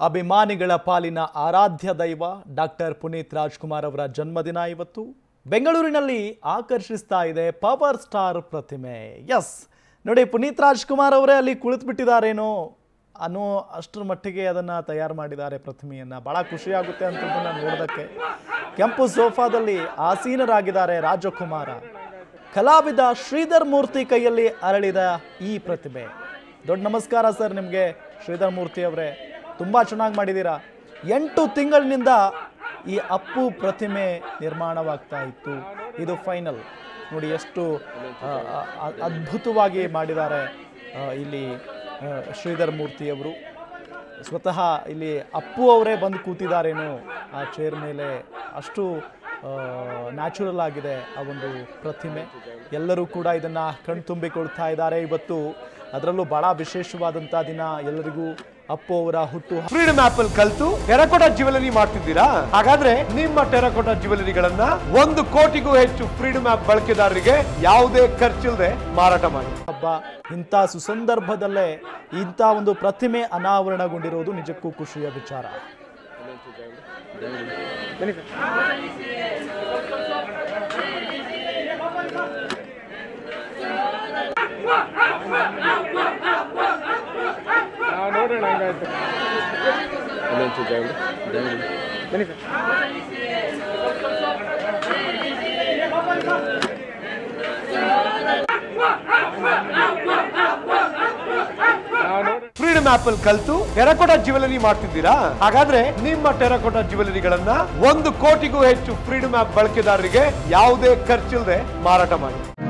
ಅಭಿಮಾನಿಗಳ ಪಾಲಿನ ಆರಾಧ್ಯ ದೈವ ಡಾಕ್ಟರ್ ಪುನೀತ್ ರಾಜ್ಕುಮಾರ್ ಅವರ ಜನ್ಮದಿನ ಇವತ್ತು ಬೆಂಗಳೂರಿನಲ್ಲಿ ಆಕರ್ಷಿಸ್ತಾ ಇದೆ ಪವರ್ ಸ್ಟಾರ್ ಪ್ರತಿಮೆ ಎಸ್ ನೋಡಿ ಪುನೀತ್ ರಾಜ್ಕುಮಾರ್ ಅವರೇ ಅಲ್ಲಿ ಕುಳಿತುಬಿಟ್ಟಿದ್ದಾರೇನೋ ಅನ್ನೋ ಅಷ್ಟರ ಮಟ್ಟಿಗೆ ಅದನ್ನು ತಯಾರು ಮಾಡಿದ್ದಾರೆ ಪ್ರತಿಮೆಯನ್ನು ಭಾಳ ಖುಷಿಯಾಗುತ್ತೆ ಅಂತದನ್ನು ನೋಡೋದಕ್ಕೆ ಕೆಂಪು ಸೋಫಾದಲ್ಲಿ ಆಸೀನರಾಗಿದ್ದಾರೆ ರಾಜಕುಮಾರ ಕಲಾವಿದ ಶ್ರೀಧರ್ ಮೂರ್ತಿ ಕೈಯಲ್ಲಿ ಅರಳಿದ ಈ ಪ್ರತಿಮೆ ದೊಡ್ಡ ನಮಸ್ಕಾರ ಸರ್ ನಿಮಗೆ ಶ್ರೀಧರ್ ಮೂರ್ತಿ ಅವರೇ ತುಂಬ ಚೆನ್ನಾಗಿ ಮಾಡಿದ್ದೀರಾ ಎಂಟು ತಿಂಗಳಿನಿಂದ ಈ ಅಪ್ಪು ಪ್ರತಿಮೆ ನಿರ್ಮಾಣವಾಗ್ತಾ ಇತ್ತು ಇದು ಫೈನಲ್ ನೋಡಿ ಎಷ್ಟು ಆ, ಆ, ಅದ್ಭುತವಾಗಿ ಮಾಡಿದ್ದಾರೆ ಆ, ಇಲ್ಲಿ ಆ, ಶ್ರೀಧರ್ ಮೂರ್ತಿಯವರು ಸ್ವತಃ ಇಲ್ಲಿ ಅಪ್ಪು ಅವರೇ ಬಂದು ಕೂತಿದ್ದಾರೇನೋ ಆ ಚೇರ್ ಮೇಲೆ ಅಷ್ಟು ನ್ಯಾಚುರಲ್ ಆಗಿದೆ ಆ ಒಂದು ಪ್ರತಿಮೆ ಎಲ್ಲರೂ ಕೂಡ ಇದನ್ನು ಕಣ್ತುಂಬಿಕೊಳ್ತಾ ಇದ್ದಾರೆ ಇವತ್ತು ಅದರಲ್ಲೂ ಬಹಳ ವಿಶೇಷವಾದಂಥ ದಿನ ಎಲ್ಲರಿಗೂ ಅಪ್ಪು ಅವರ ಹುಟ್ಟು ಫ್ರೀಡಮ್ ಆಪ್ ಅಲ್ಲಿ ಕಲ್ತು ಟೆರಕೋಟಾ ಜ್ಯುವೆಲರಿ ಮಾಡ್ತಿದ್ದೀರಾ ಹಾಗಾದ್ರೆ ನಿಮ್ಮ ಟೆರಕೋಟಾ ಜ್ಯುವೆಲರಿಗಳನ್ನ ಒಂದು ಕೋಟಿಗೂ ಹೆಚ್ಚು ಫ್ರೀಡಮ್ ಆಪ್ ಬಳಕೆದಾರರಿಗೆ ಯಾವುದೇ ಖರ್ಚಿಲ್ಲದೆ ಮಾರಾಟ ಮಾಡಿ ಹಬ್ಬ ಇಂಥ ಸುಸಂದರ್ಭದಲ್ಲೇ ಇಂಥ ಒಂದು ಪ್ರತಿಮೆ ಅನಾವರಣಗೊಂಡಿರೋದು ನಿಜಕ್ಕೂ ಖುಷಿಯ ವಿಚಾರ ನೋಡೋಣ ಹಂಗಾಯ್ತು ಬನ್ನಿ ಸರ್ ಫ್ರೀಡಮ್ ಆಪ್ ಅಲ್ಲಿ ಕಲ್ತು ಟೆರಕೋಟಾ ಜ್ಯುವೆಲರಿ ಮಾಡ್ತಿದ್ದೀರಾ ಹಾಗಾದ್ರೆ ನಿಮ್ಮ ಟೆರಕೋಟಾ ಜ್ಯುವೆಲರಿಗಳನ್ನ ಒಂದು ಕೋಟಿಗೂ ಹೆಚ್ಚು ಫ್ರೀಡಮ್ ಆಪ್ ಬಳಕೆದಾರರಿಗೆ ಯಾವುದೇ ಖರ್ಚಿಲ್ಲದೆ ಮಾರಾಟ ಮಾಡಿ